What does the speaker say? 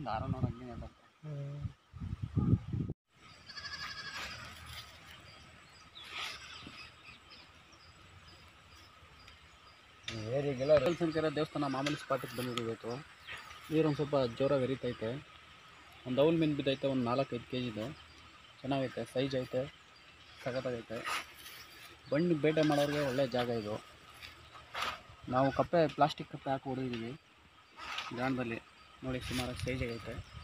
ದಾರ ನೋಡಂಗೆ ನೋಡಪ್ಪ ಏರಿಗೆಲ್ಲ ಸಂಚಾರ ದೇವಸ್ಥಾನ ಮಾಮೂಲಿ ಸ್ಪಾಟಿಗೆ ಬಂದಿದ್ದೀವಿ ಇವತ್ತು ನೀರು ಒಂದು ಸ್ವಲ್ಪ ಜೋರಾಗಿ ಹರಿತೈತೆ ಒಂದು ಅವಲ್ ಮೀನು ಬಿದ್ದೈತೆ ಒಂದು ನಾಲ್ಕೈದು ಕೆ ಜಿದು ಚೆನ್ನಾಗೈತೆ ಸೈಜ್ ಐತೆ ಸಖತ್ತಾಗೈತೆ ಬಣ್ಣಿ ಬೇಟೆ ಮಾಡೋರಿಗೆ ಒಳ್ಳೆ ಜಾಗ ಇದು ನಾವು ಕಪ್ಪೆ ಪ್ಲಾಸ್ಟಿಕ್ ಕಪ್ಪೆ ಹಾಕಿ ಹೊಡಿದೀವಿ ಗ್ರಾಮದಲ್ಲಿ ನೋಡಿ ಸುಮಾರು ಸೈಜ್ ಆಗೈತೆ